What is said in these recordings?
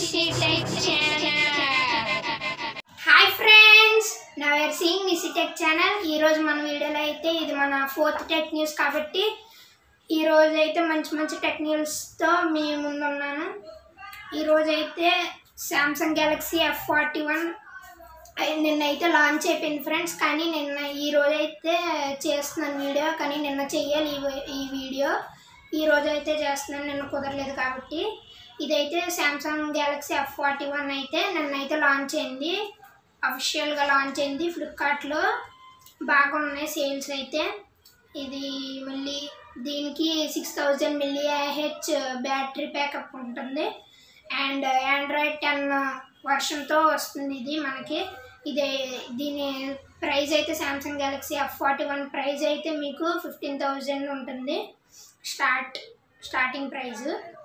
Nisitech channel. Hi friends నా were seeing Nisitech channel ఈరోజు మన వీడియోలో అయితే ఇది మన ఫోర్త్ టెక్ న్యూస్ కాబట్టి ఈరోజు అయితే మంచి మంచి టెక్ న్యూస్తో మీ ముందున్నాను ఈరోజు అయితే Samsung Galaxy F forty one నిన్న అయితే లాంచ్ అయిపోయింది ఫ్రెండ్స్ కానీ నిన్న ఈ రోజు అయితే చేస్తున్నాను వీడియో కానీ నిన్న చెయ్యాలి ఈ వీ- ఈ వీడియో ఈ రోజు అయితే చేస్తున్నాను నిన్న కుదరలేదు కాబట్టి ఇదైతే Samsung Galaxy F forty one అయితే నిన్న అయితే లాంచ్ అయింది అఫిషియల్గా లాంచ్ అయింది ఫ్లిప్కార్ట్లో బాగున్నాయి సేల్స్ అయితే ఇది మళ్ళీ దీనికి six thousand milli H battery backup ఉంటుంది అండ్ ఆండ్రాయిడ్ టెన్ వర్షన్తో వస్తుంది ఇది మనకి ఇది దీని ప్రైస్ అయితే Samsung Galaxy F forty one price అయితే మీకు ఫిఫ్టీన్ థౌజండ్ ఉంటుంది స్టార్ట్ స్టార్టింగ్ ప్రైస్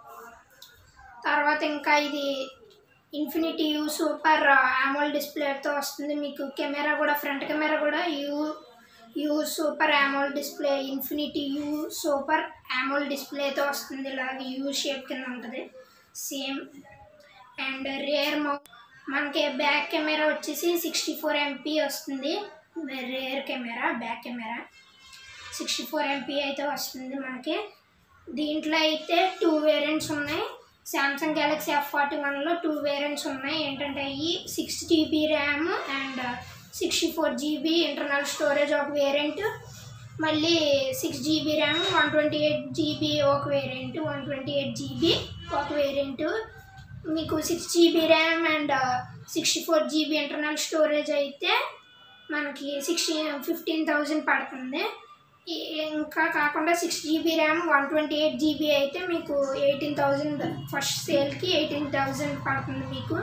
తర్వాత ఇంకా ఇది ఇన్ఫినిటీ యూ సూపర్ ఆమోల్ డిస్ప్లేతో వస్తుంది మీకు కెమెరా కూడా ఫ్రంట్ కెమెరా కూడా U U super AMOLED display infinity U super AMOLED డిస్ప్లేతో వస్తుంది ఇలాగ యూ షేప్ కింద ఉంటుంది సేమ్ అండ్ రేర్ మౌ మనకి బ్యాక్ కెమెరా వచ్చేసి సిక్స్టీ ఫోర్ ఎంపీ వస్తుంది rear camera back camera sixty four MP అయితే వస్తుంది మనకి దీంట్లో అయితే టూ వేరియంట్స్ ఉన్నాయి శాంసంగ్ గెలాక్సీ ఎఫ్ ఫార్టీ వన్లో టూ వేరియంట్స్ ఉన్నాయి ఏంటంటే ఈ six GB RAM and sixty four GB internal storage ఒక వేరియంట్ మళ్ళీ six GB RAM one twenty eight GB ఒక variant one twenty eight GB ఒక వేరియంట్ మీకు six GB RAM and sixty four GB internal storage అయితే మనకి sixty fifteen thousand పడుతుంది ఈ- ఇంకా కాకుండా six GB RAM one twenty eight GB అయితే మీకు ఎయిటీన్ థౌజండ్ ఫస్ట్ సేల్కి ఎయిటీన్ థౌజండ్ పడుతుంది మీకు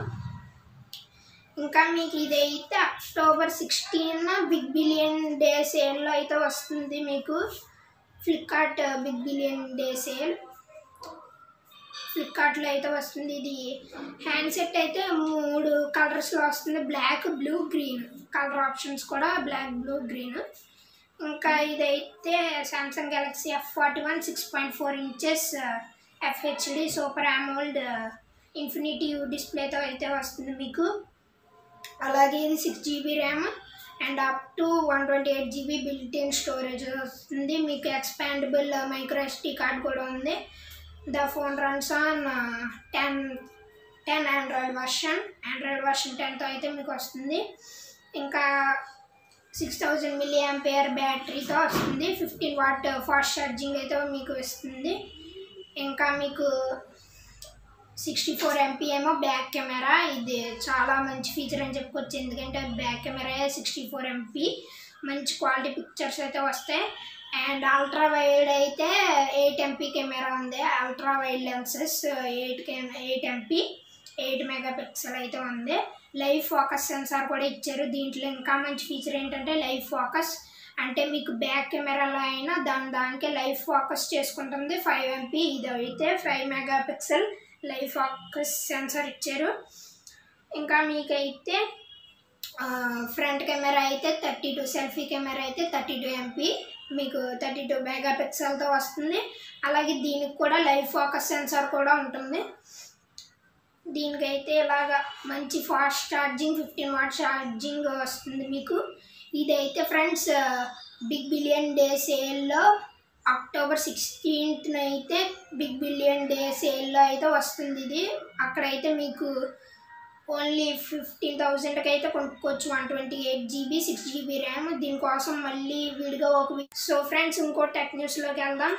ఇంకా మీకు ఇదైతే October sixteen big billion day సేల్లో అయితే వస్తుంది మీకు Flipkart big billion day sale ఫ్లిప్కార్ట్లో అయితే వస్తుంది ఇది హ్యాండ్సెట్ అయితే మూడు కలర్స్లో వస్తుంది black blue green colour options కూడా బ్లాక్ బ్లూ గ్రీన్ ఇంకా ఇదైతే Samsung Galaxy F forty one six point four inches FHD super AMOLED infinity డిస్ప్లేతో అయితే వస్తుంది మీకు అలాగే ఇది six GB RAM and up to one twenty eight GB built in storage వస్తుంది మీకు ఎక్స్పాండబుల్ మైక్రో ఎస్టీ కార్డ్ కూడా ఉంది the phone runs on ten ten Android version Android version టెన్తో అయితే మీకు వస్తుంది ఇంకా సిక్స్ థౌజండ్ మిల్లీ ఎంపేర్ బ్యాటరీతో వస్తుంది ఫిఫ్టీన్ వాట్ ఫాస్ట్ ఛార్జింగ్ అయితే మీకు ఇస్తుంది ఇంకా మీకు సిక్స్టీ ఫోర్ ఎంపీ ఏమో బ్యాక్ కెమెరా ఇది చాలా మంచి ఫీచర్ అని చెప్పుకోవచ్చు ఎందుకంటే back camera sixty four MP మంచి క్వాలిటీ పిక్చర్స్ అయితే వస్తాయి అండ్ అల్ట్రా వైడ్ అయితే ఎయిట్ ఎంపీ కెమెరా ఉంది ultra wide lenses eight K eight MP eight megapixel అయితే ఉంది లైవ్ ఫోకస్ సెన్సార్ కూడా ఇచ్చారు దీంట్లో ఇంకా మంచి ఫీచర్ ఏంటంటే లైవ్ ఫోకస్ అంటే మీకు బ్యాక్ కెమెరాలో అయినా దాని దానికే లైవ్ ఫోకస్ చేసుకుంటుంది ఫైవ్ ఎంపీ ఇది అయితే five megapixel live focus sensor ఇచ్చారు ఇంకా మీకైతే ఫ్రంట్ కెమెరా అయితే థర్టీ టూ సెల్ఫీ కెమెరా అయితే థర్టీ టూ ఎంపీ మీకు థర్టీ టూ మెగా పిక్సెల్తో వస్తుంది అలాగే దీనికి కూడా లైవ్ ఫోకస్ సెన్సార్ కూడా ఉంటుంది దీనికైతే ఇలాగా మంచి fast charging fifteen watt charging వస్తుంది మీకు ఇదైతే ఫ్రెండ్స్ బిగ్ బిలియన్ డే సేల్లో అక్టోబర్ సిక్స్టీన్త్న అయితే బిగ్ బిలియన్ డే సేల్లో అయితే వస్తుంది ఇది అక్కడైతే మీకు ఓన్లీ ఫిఫ్టీన్ థౌజండ్కి అయితే కొనుక్కోవచ్చు one twenty eight GB six GB RAM దీనికోసం మళ్ళీ విడిగా ఒక సో ఫ్రెండ్స్ ఇంకో టెక్ న్యూస్లోకి వెళ్దాం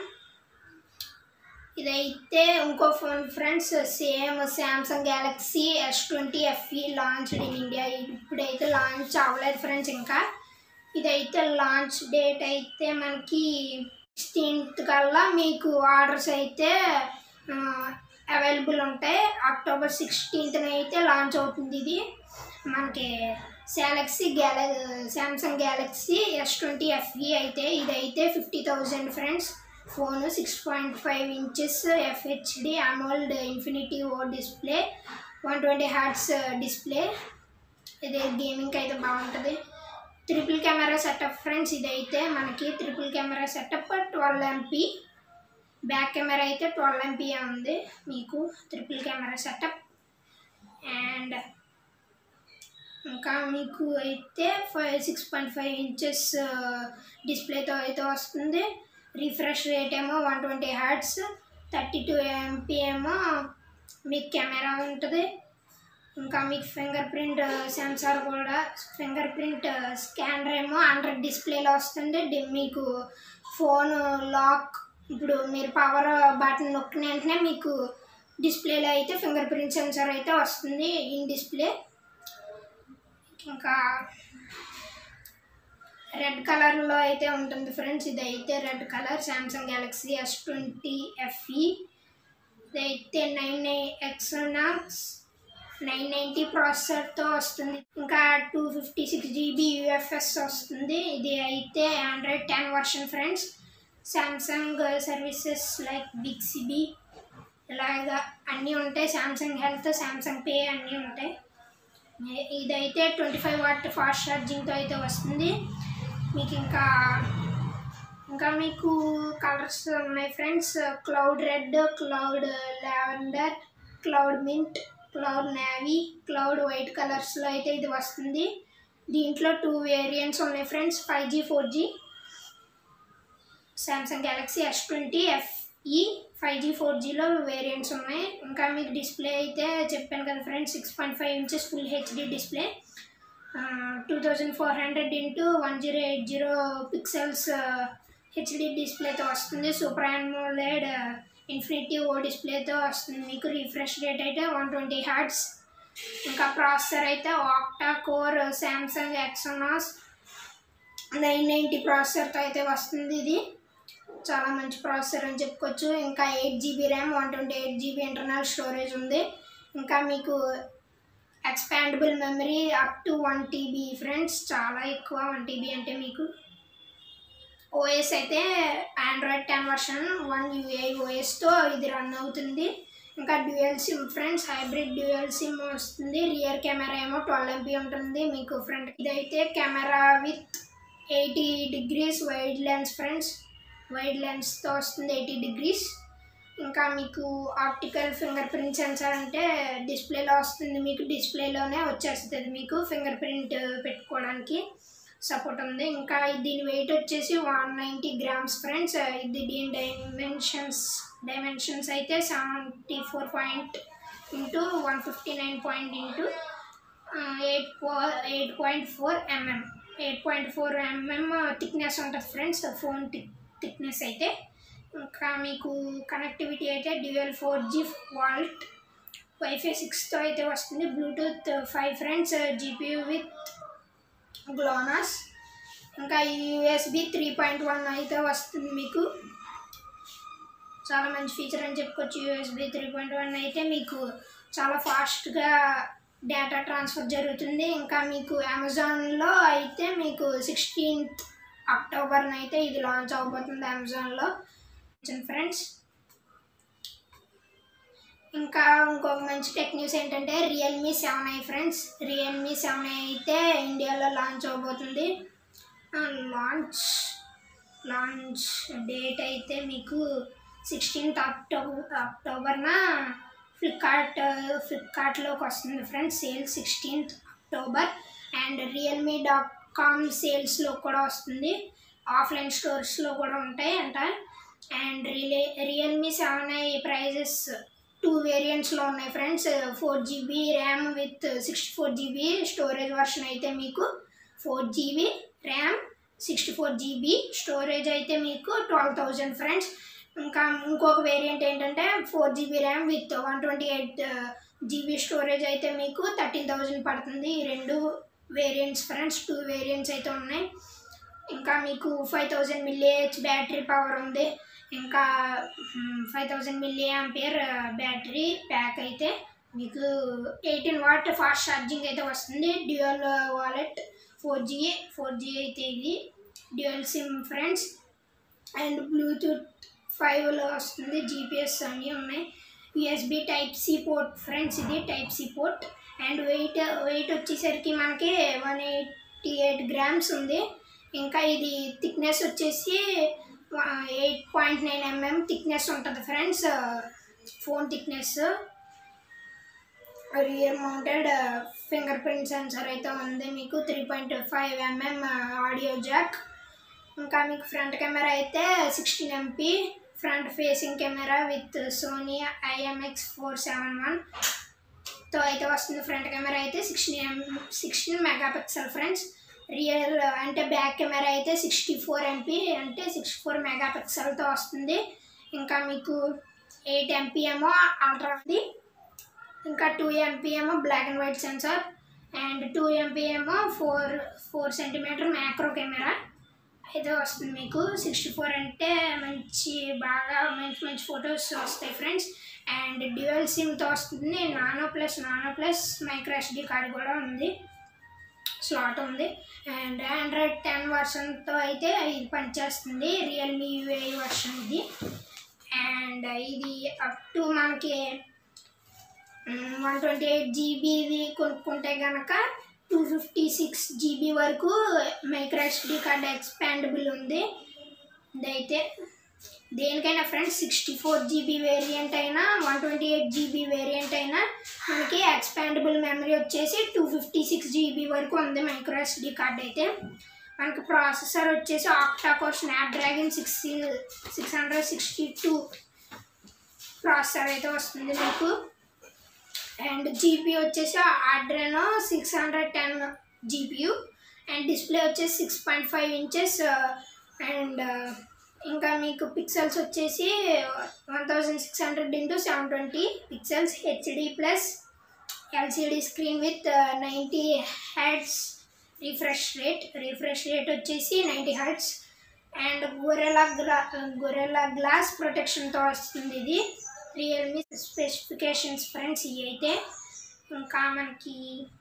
ఇదైతే ఇంకో phone friends same Samsung Galaxy S twenty FE launch in India ఇప్పుడైతే లాంచ్ అవ్వలేదు ఫ్రెండ్స్ ఇంకా ఇదైతే లాంచ్ డేట్ అయితే మనకి సిక్స్టీన్త్ కల్లా మీకు ఆర్డర్స్ అయితే అవైలబుల్ ఉంటాయి అక్టోబర్ సిక్స్టీన్త్న అయితే లాంచ్ అవుతుంది ఇది మనకి శాలక్సీ గ్యాల Samsung Galaxy S twenty FE అయితే ఇదైతే fifty thousand friends phone six point five inches FHD AMOLED infinity O display one twenty hertz display ఇది గేమింగ్కి అయితే బాగుంటుంది త్రిపుల్ కెమెరా సెటప్ ఫ్రెండ్స్ ఇదైతే మనకి triple camera setup twelve MP back camera అయితే twelve MP ఉంది మీకు ట్రిపుల్ కెమెరా సెటప్ అండ్ ఇంకా మీకు అయితే five six point five inches డిస్ప్లేతో అయితే వస్తుంది రిఫ్రెష్ రేట్ ఏమో one twenty hertz thirty two MP ఏమో మీకు కెమెరా ఉంటుంది ఇంకా మీకు ఫింగర్ ప్రింట్ సెన్సార్ కూడా ఫింగర్ ప్రింట్ స్కానర్ ఏమో అండర్ డిస్ప్లేలో వస్తుంది డి- మీకు ఫోన్ లాక్ ఇప్పుడు మీరు పవర్ బటన్ నొక్కిన వెంటనే మీకు డిస్ప్లేలో అయితే ఫింగర్ ప్రింట్ సెన్సార్ అయితే వస్తుంది ఇన్ డిస్ప్లే ఇంకా రెడ్ కలర్లో అయితే ఉంటుంది ఫ్రెండ్స్ ఇది అయితే red colour Samsung Galaxy S twenty FE ఇదైతే నైన్ ఎక్స్నాక్స్ నైన్ నైంటీ ప్రాసెసర్తో వస్తుంది ఇంకా two fifty six GB UFS వస్తుంది ఇది అయితే Android ten version friends Samsung services like Bixby ఇలాగా అన్నీ ఉంటాయి సామ్సంగ్ హెల్త్ సామ్సంగ్ పే అన్నీ ఉంటాయి ఇ- ఇదైతే ట్వంటీ ఫైవ్ వాట్ ఫాస్ట్ ఛార్జింగ్తో అయితే వస్తుంది మీకు ఇంకా ఇంకా మీకు కలర్స్ ఉన్నాయి friends cloud red cloud lavender cloud mint cloud navy cloud white కలర్స్లో అయితే ఇది వస్తుంది దీంట్లో టూ వేరియంట్స్ ఉన్నాయి friends five G four G Samsung Galaxy S twenty FE five G four జీలో వేరియంట్స్ ఉన్నాయి ఇంకా మీకు డిస్ప్లే అయితే చెప్పాను కదా friends six point five inches full HD display two thousand four hundred into one zero eight zero pixels HD డిస్ప్లేతో వస్తుంది super AMOLED infinity O డిస్ప్లేతో వస్తుంది మీకు రిఫ్రెష్ రేట్ అయితే వన్ ట్వంటీ హ్యాడ్స్ ఇంకా ప్రాసెసర్ అయితే octa core Samsung Exynos nine ninety ప్రాసెసర్తో అయితే వస్తుంది ఇది చాలా మంచి ప్రాసెసర్ అని చెప్పుకోవచ్చు ఇంకా eight GB RAM one twenty eight GB internal storage ఉంది ఇంకా మీకు expandable memory up to one TB friends చాలా ఎక్కువ వన్ టీబీ అంటే మీకు ఓఎస్ అయితే Android ten version one UI ఓఎస్తో ఇది రన్ అవుతుంది ఇంకా dual SIM friends hybrid dual SIM వస్తుంది రియర్ కెమెరా ఏమో ట్వెల్వ్ ఎంపీ ఉంటుంది మీకు ఫ్రంట్ ఇదైతే camera with eighty degrees wide lens friends wide లెన్స్తో వస్తుంది ఎయిటీ డిగ్రీస్ ఇంకా మీకు ఆప్టికల్ ఫింగర్ ప్రింట్ సెన్సార్ అంటే డిస్ప్లేలో వస్తుంది మీకు డిస్ప్లేలోనే వచ్చేస్తుంది మీకు ఫింగర్ ప్రింట్ పెట్టుకోవడానికి సపోర్ట్ ఉంది ఇంకా దీని వెయిట్ వచ్చేసి వన్ నైంటీ గ్రామ్స్ ఫ్రెండ్స్ ఇది దీని డైమెన్షన్స్ డైమెన్షన్స్ అయితే seventy four point into one fifty nine point into eight four eight point four mm eight point four mm thickness ఉంటుంది ఫ్రెండ్స్ ఫోన్ థిక్ థిక్నెస్ అయితే ఇంకా మీకు connectivity అయితే dual four G VoLTE wifi సిక్స్తో అయితే వస్తుంది Bluetooth five friends GPU with Glonass ఇంకా USB three point one అయితే వస్తుంది మీకు చాలా మంచి ఫీచర్ అని చెప్పుకోవచ్చు యూఎస్బి త్రీ పాయింట్ వన్ అయితే మీకు చాలా ఫాస్ట్గా డేటా ట్రాన్స్ఫర్ జరుగుతుంది ఇంకా మీకు అమెజాన్లో అయితే మీకు సిక్స్టీన్త్ అక్టోబర్న అయితే ఇది లాంచ్ అవబోతుంది అమెజాన్లో ఫ్రెండ్స్ ఇంకా ఇంకొక మంచి టెక్ న్యూస్ ఏంటంటే Realme seven I friends Realme seven I అయితే ఇండియాలో లాంచ్ అవబోతుంది లాంచ్ లాంచ్ డేట్ అయితే మీకు సిక్స్టీన్త్ అక్టోబర్ అక్టోబర్న ఫ్లిప్కార్ట్ ఫ్లిప్కార్ట్లోకి వస్తుంది friends sale sixteenth October and Realme dot com సేల్స్లో కూడా వస్తుంది ఆఫ్లైన్ స్టోర్స్లో కూడా ఉంటాయి అంట అండ్ రియే Realme seven I prices two వేరియంట్స్లో ఉన్నాయి friends four GB RAM with sixty four GB storage version అయితే మీకు four GB RAM sixty four GB storage అయితే మీకు ట్వెల్వ్ థౌజండ్ ఫ్రెండ్స్ ఇంకా ఇంకొక వేరియంట్ ఏంటంటే four GB RAM with one twenty eight GB storage అయితే మీకు థర్టీన్ థౌజండ్ పడుతుంది ఈ రెండు వేరియంట్స్ ఫ్రెండ్స్ టూ వేరియంట్స్ అయితే ఉన్నాయి ఇంకా మీకు ఫైవ్ థౌజండ్ మిల్లీహెచ్ బ్యాటరీ పవర్ ఉంది ఇంకా five thousand milliampere battery pack అయితే మీకు ఎయిటీన్ వాట్ ఫాస్ట్ ఛార్జింగ్ అయితే వస్తుంది dual VoLTE four G four G అయితే ఇది dual SIM friends and Bluetooth ఫైవ్లో వస్తుంది జీపీఎస్ అన్నీ ఉన్నాయి USB type C port friends ఇది type C port and weight weight వచ్చేసరికి మనకి వన్ ఎయిటీ ఎయిట్ గ్రామ్స్ ఉంది ఇంకా ఇది థిక్నెస్ వచ్చేసి eight point nine mm thickness ఉంటుంది friends phone thickness rear mounted fingerprint sensor అయితే ఉంది మీకు three point five mm audio jack ఇంకా మీకు ఫ్రంట్ కెమెరా అయితే sixteen MP front facing camera with Sony IMX four seven one తో అయితే వస్తుంది ఫ్రంట్ కెమెరా అయితే sixteen M sixteen mega pixel friends rear అంటే బ్యాక్ కెమెరా అయితే సిక్స్టీ ఫోర్ ఎంపీ అంటే సిక్స్టీ ఫోర్ మెగా పిక్సెల్తో వస్తుంది ఇంకా మీకు ఎయిట్ ఎంపీ ఏమో అల్ట్రా ఉంది ఇంకా టూ ఎంపీ ఏమో black and white sensor and two MP ఏమో four four centimetre macro camera అయితే వస్తుంది మీకు సిక్స్టీ ఫోర్ అంటే మంచి బాగా మంచి మంచి ఫొటోస్ వస్తాయి ఫ్రెండ్స్ అండ్ డ్యూయల్ సిమ్తో వస్తుంది nano plus nano plus micro SD card కూడా ఉంది స్లాట్ ఉంది అండ్ ఆండ్రాయిడ్ టెన్ వర్షన్తో అయితే ఇది పనిచేస్తుంది రియల్మీ యూఐ వర్షన్ ఇది అండ్ ఇది అప్ టు మనకి వన్ ట్వంటీ ఎయిట్ జీబీది కొనుక్కుంటే కనుక టూ ఫిఫ్టీ సిక్స్ జీబీ వరకు మైక్రో ఎస్డి కార్డ్ ఎక్స్పాండబుల్ ఉంది ఇదైతే దేనికైనా friends sixty four GB variant అయినా one twenty eight GB variant అయినా మనకి ఎక్స్పాండబుల్ మెమరీ వచ్చేసి టూ ఫిఫ్టీ సిక్స్ జీబీ వరకు ఉంది మైక్రో ఎస్డి కార్డ్ అయితే మనకి ప్రాసెసర్ వచ్చేసి octa core Snapdragon six six hundred sixty two processor అయితే వస్తుంది మీకు అండ్ జీపీ వచ్చేసి Adreno six hundred ten GPU and display వచ్చేసి six point five inches and ఇంకా మీకు పిక్సెల్స్ వచ్చేసి one thousand six hundred into seven twenty pixels HD plus LCD screen with ninety hertz refresh rate refresh rate వచ్చేసి ninety hertz and Gorilla గ్లా Gorilla glass ప్రొటెక్షన్తో వస్తుంది ఇది Realme specifications friends ఇవి అయితే ఇంకా మనకి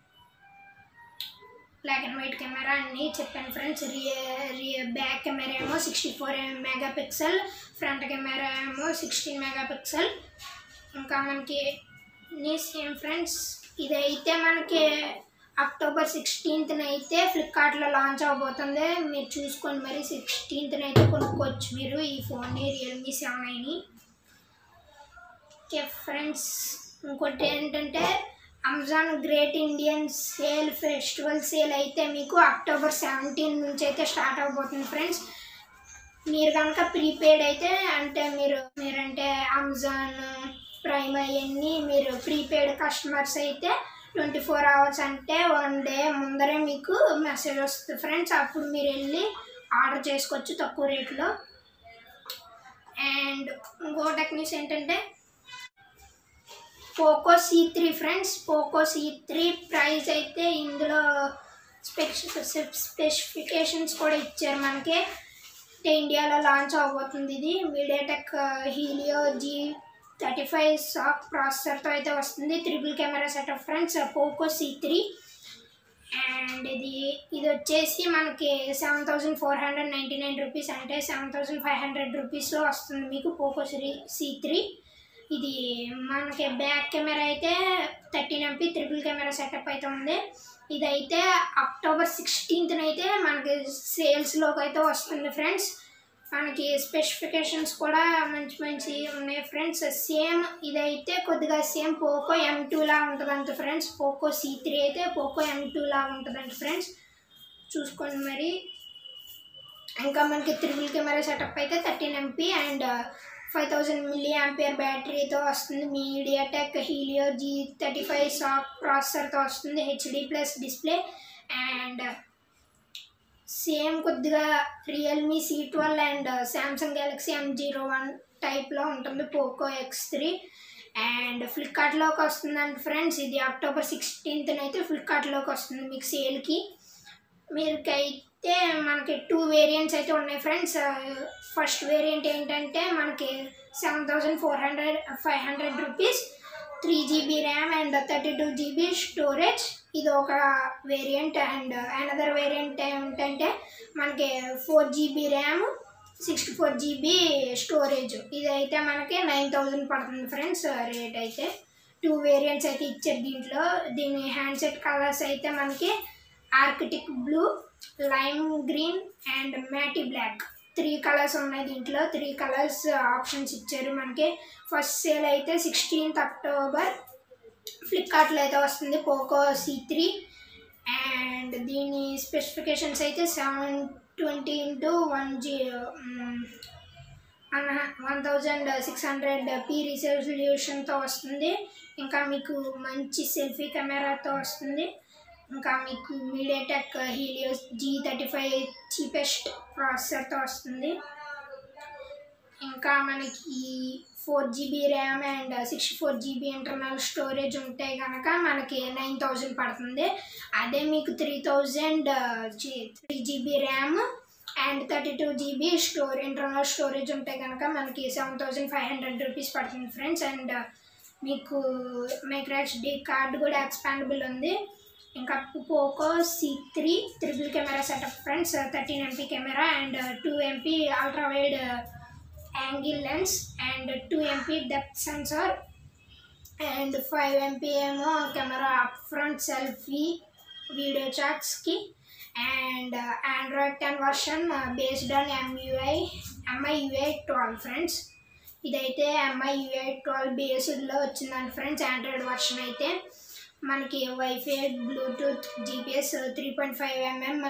బ్లాక్ అండ్ వైట్ కెమెరా అన్నీ చెప్పాను ఫ్రెండ్స్ రియ రియ బ్యాక్ కెమెరా ఏమో sixty four mega pixel front camera ఏమో సిక్స్టీన్ మెగా పిక్సెల్ ఇంకా మనకి నీ సేమ్ ఫ్రెండ్స్ ఇదైతే మనకి అక్టోబర్ సిక్స్టీన్త్న అయితే ఫ్లిప్కార్ట్లో లాంచ్ అవబోతుంది మీరు చూసుకొని మరి సిక్స్టీన్త్న అయితే కొనుక్కోవచ్చు మీరు ఈ ఫోన్ని రియల్మీ సెవెన్ ఐని ఓకే ఫ్రెండ్స్ ఇంకోటి ఏంటంటే Amazon great Indian sale festival sale అయితే మీకు అక్టోబర్ సెవెంటీన్ నుంచి అయితే స్టార్ట్ అవబోతుంది ఫ్రెండ్స్ మీరు కనుక ప్రీపెయిడ్ అయితే అంటే మీరు మీరంటే అమెజాన్ ప్రైమ్ అవన్నీ మీరు ప్రీపెయిడ్ కస్టమర్స్ అయితే ట్వంటీ ఫోర్ అవర్స్ అంటే వన్ డే ముందరే మీకు మెసేజ్ వస్తుంది ఫ్రెండ్స్ అప్పుడు మీరు వెళ్ళి ఆర్డర్ చేసుకోవచ్చు తక్కువ రేట్లో అండ్ ఇంకో టెక్నిక్స్ ఏంటంటే Poco C three friends Poco C three price అయితే ఇందులో స్పెసిఫి స్పెసిఫికేషన్స్ కూడా ఇచ్చారు మనకి అంటే ఇండియాలో లాంచ్ అవబోతుంది ఇది MediaTek Helio G thirty five SoC ప్రాసెసర్తో అయితే వస్తుంది triple camera setup friends Poco C three and ఇది ఇది వచ్చేసి మనకి seven thousand four hundred ninety nine rupees అంటే సెవెన్ థౌజండ్ ఫైవ్ హండ్రెడ్ రూపీస్లో వస్తుంది మీకు పోకో సి సి త్రీ ఇది మనకి బ్యాక్ కెమెరా అయితే thirteen MP triple camera setup అయితే ఉంది ఇదైతే అక్టోబర్ సిక్స్టీన్త్న అయితే మనకి సేల్స్లోకి అయితే వస్తుంది ఫ్రెండ్స్ మనకి స్పెసిఫికేషన్స్ కూడా మంచి మంచి ఉన్నాయి ఫ్రెండ్స్ సేమ్ ఇదైతే కొద్దిగా సేమ్ పోకో ఎం టూలా ఉంటుందంట ఫ్రెండ్స్ పోకో సి త్రీ అయితే పోకో ఎం టూలా ఉంటుందంట ఫ్రెండ్స్ చూసుకోండి మరి ఇంకా మనకి త్రిబుల్ కెమెరా సెటప్ అయితే thirteen MP and five thousand milliampere బ్యాటరీతో వస్తుంది MediaTek Helio G thirty five SoC ప్రాసెసర్తో వస్తుంది HD plus display and same కొద్దిగా Realme C twelve and Samsung Galaxy M zero one టైప్లో ఉంటుంది పోకో ఎక్స్ త్రీ అండ్ ఫ్లిప్కార్ట్లోకి వస్తుందండి friends ఇది అక్టోబర్ సిక్స్టీన్త్న అయితే ఫ్లిప్కార్ట్లోకి వస్తుంది మీకు సేల్కి మీరుకైతే మనకి టూ వేరియంట్స్ అయితే ఉన్నాయి ఫ్రెండ్స్ ఫస్ట్ వేరియంట్ ఏంటంటే మనకి seven thousand four hundred five hundred rupees three GB RAM and thirty two GB storage ఇది ఒక వేరియంట్ అండ్ అనదర్ వేరియంట్ ఏంటంటే మనకి four GB RAM sixty four GB storage ఇదైతే మనకి నైన్ థౌజండ్ పడుతుంది friends rate అయితే టూ వేరియంట్స్ అయితే ఇచ్చారు దీంట్లో దీని హ్యాండ్సెట్ కలర్స్ అయితే మనకి Arctic blue lime green and matte black three colours ఉన్నాయి దీంట్లో త్రీ కలర్స్ ఆప్షన్స్ ఇచ్చారు మనకి ఫస్ట్ సేల్ అయితే సిక్స్టీన్త్ అక్టోబర్ ఫ్లిప్కార్ట్లో అయితే వస్తుంది పోకో సి త్రీ అండ్ దీని స్పెసిఫికేషన్స్ అయితే సెవెన్ ట్వంటీ ఇంటూ వన్ జీ one thousand six hundred P రిజల్యూషన్తో వస్తుంది ఇంకా మీకు మంచి సెల్ఫీ కెమెరాతో వస్తుంది ఇంకా మీకు MediaTek Helios G thirty five cheapest ప్రాసెసర్తో వస్తుంది ఇంకా మనకి four GB RAM and sixty four GB internal storage ఉంటే కనుక మనకి నైన్ థౌజండ్ పడుతుంది అదే మీకు three thousand G three GB RAM and thirty two GB store internal storage ఉంటే కనుక మనకి seven thousand five hundred rupees పడుతుంది ఫ్రెండ్స్ అండ్ మీకు మైక్రోహెచ్డి కార్డ్ కూడా ఎక్స్పాండబుల్ ఉంది ఇంకా Poco C three triple camera setup friends thirteen MP camera and two MP ultra wide angle lens and two MP depth sensor and five MP ఏమో camera front selfie video చాట్స్కి and Android ten version based on MIUI MI UI twelve friends ఇదైతే MI UI twelve బేస్డ్లో వచ్చిందండి friends Android version అయితే మనకి wifi Bluetooth GPS three point five mm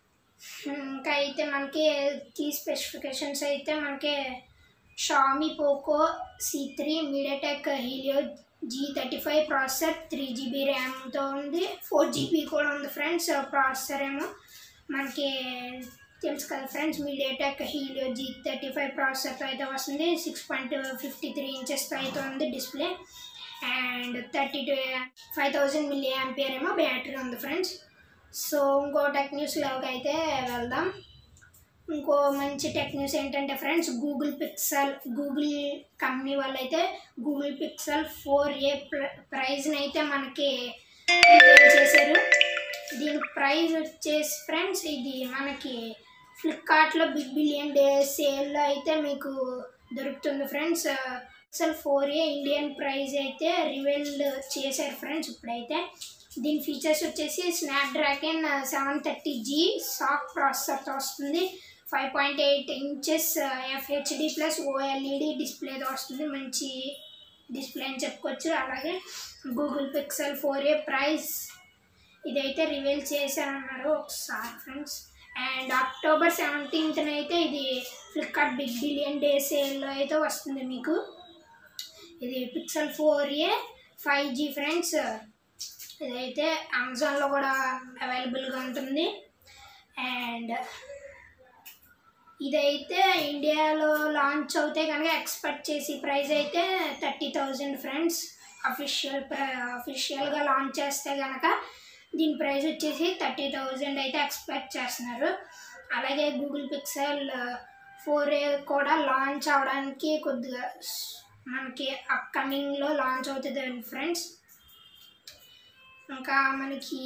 ఇంకా అయితే మనకి కీ స్పెసిఫికేషన్స్ అయితే మనకి Xiaomi Poco C three MediaTek Helio G thirty five processor three GB ర్యామ్తో ఉంది ఫోర్ జీబీ కూడా ఉంది ఫ్రెండ్స్ ప్రాసెసర్ ఏమో మనకి తెలుసు కదా friends MediaTek Helio G thirty five ప్రాసెసర్తో అయితే వస్తుంది సిక్స్ పాయింట్ ఫిఫ్టీ త్రీ ఇంచెస్తో అయితే ఉంది display and thirty two five thousand milliampere ఏమో బ్యాటరీ ఉంది ఫ్రెండ్స్ సో ఇంకో టెక్ న్యూస్లోకి అయితే వెళ్దాం ఇంకో మంచి టెక్ న్యూస్ ఏంటంటే friends Google Pixel Google company వాళ్ళు అయితే గూగుల్ పిక్సెల్ ఫోర్ ఏ ప్రైజ్ని అయితే మనకి రివీల్ చేశారు దీని ప్రైస్ వచ్చేసి ఫ్రెండ్స్ ఇది మనకి ఫ్లిప్కార్ట్లో బిగ్ బిలియన్ డే సేల్లో అయితే మీకు దొరుకుతుంది friends Pixel four A Indian price అయితే రివీల్ చేశారు ఫ్రెండ్స్ ఇప్పుడైతే దీని ఫీచర్స్ వచ్చేసి Snapdragon seven thirty G SoC ప్రాసెసర్తో వస్తుంది five point eight inches FHD plus OLED డిస్ప్లేతో వస్తుంది మంచి డిస్ప్లే అని చెప్పుకోవచ్చు అలాగే Google Pixel four A price ఇదైతే రివీల్ చేశారన్నారు ఒకసారి ఫ్రెండ్స్ అండ్ అక్టోబర్ సెవెంటీన్త్న అయితే ఇది ఫ్లిప్కార్ట్ బిగ్ బిలియన్ డే సేల్లో అయితే వస్తుంది మీకు ఇది Pixel four A five G friends ఇదైతే అమెజాన్లో కూడా అవైలబుల్గా ఉంటుంది అండ్ ఇదైతే ఇండియాలో లాంచ్ అవుతే కనుక ఎక్స్పెక్ట్ చేసి ప్రైస్ అయితే థర్టీ థౌజండ్ ఫ్రెండ్స్ అఫీషియల్ ప్ర అఫీషియల్గా లాంచ్ చేస్తే కనుక దీని ప్రైస్ వచ్చేసి థర్టీ థౌజండ్ అయితే ఎక్స్పెక్ట్ చేస్తున్నారు అలాగే గూగుల్ పిక్సెల్ ఫోర్ ఏ కూడా లాంచ్ అవడానికి కొద్దిగా మనకి అప్కమింగ్లో లాంచ్ అవుతుంది ఫ్రెండ్స్ ఇంకా మనకి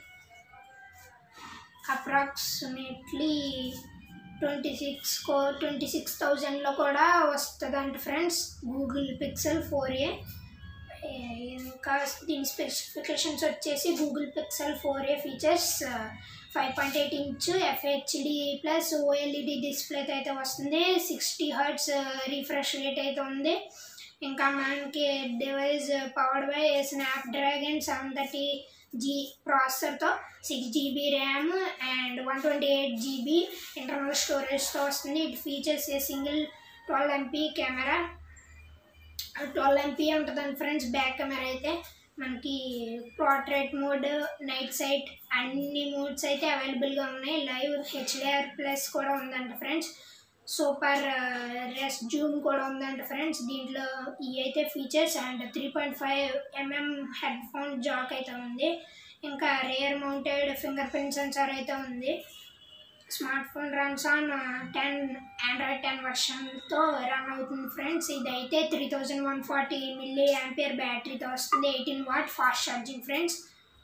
అప్రాక్సిమేట్లీ ట్వంటీ సిక్స్ కో ట్వంటీ సిక్స్ థౌజండ్లో కూడా వస్తుందంట friends Google Pixel four A ఇంకా దీని స్పెసిఫికేషన్స్ వచ్చేసి Google Pixel four A features five point eight inch FHD plus OLED డిస్ప్లేతో అయితే వస్తుంది సిక్స్టీ హర్ట్స్ రిఫ్రెష్ రేట్ అయితే ఉంది ఇంకా మనకి device powered by Snapdragon seven thirty G ప్రాసెసర్తో six GB RAM and one twenty eight GB internal స్టోరేజ్తో వస్తుంది ఇటు features single twelve MP camera twelve MP ఉంటుందండి ఫ్రెండ్స్ బ్యాక్ కెమెరా అయితే మనకి పోర్ట్రేట్ మోడ్ నైట్ సైట్ అన్ని modes అయితే అవైలబుల్గా ఉన్నాయి లైవ్ హెచ్డిఆర్ ప్లస్ కూడా ఉందంట ఫ్రెండ్స్ సూపర్ రెస్ జూమ్ కూడా ఉందంట ఫ్రెండ్స్ దీంట్లో ఈ అయితే features and three point five mm headphone jack అయితే ఉంది ఇంకా rear mounted fingerprint sensor అయితే ఉంది smartphone runs on ten Android ten వర్షన్తో రన్ అవుతుంది ఫ్రెండ్స్ ఇదైతే three thousand one forty milliampere బ్యాటరీతో వస్తుంది eighteen watt fast charging friends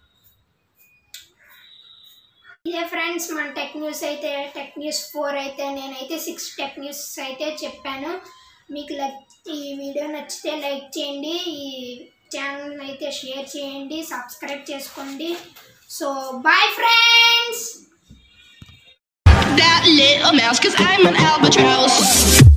ఇదే ఫ్రెండ్స్ మన టెక్ న్యూస్ అయితే టెక్ న్యూస్ ఫోర్ అయితే నేనైతే సిక్స్ టెక్ న్యూస్ అయితే చెప్పాను మీకు లైక్ ఈ వీడియో నచ్చితే లైక్ చేయండి ఈ ఛానల్ అయితే షేర్ చేయండి సబ్స్క్రైబ్ చేసుకోండి so bye friends that little mouse, cause I'm an albatross.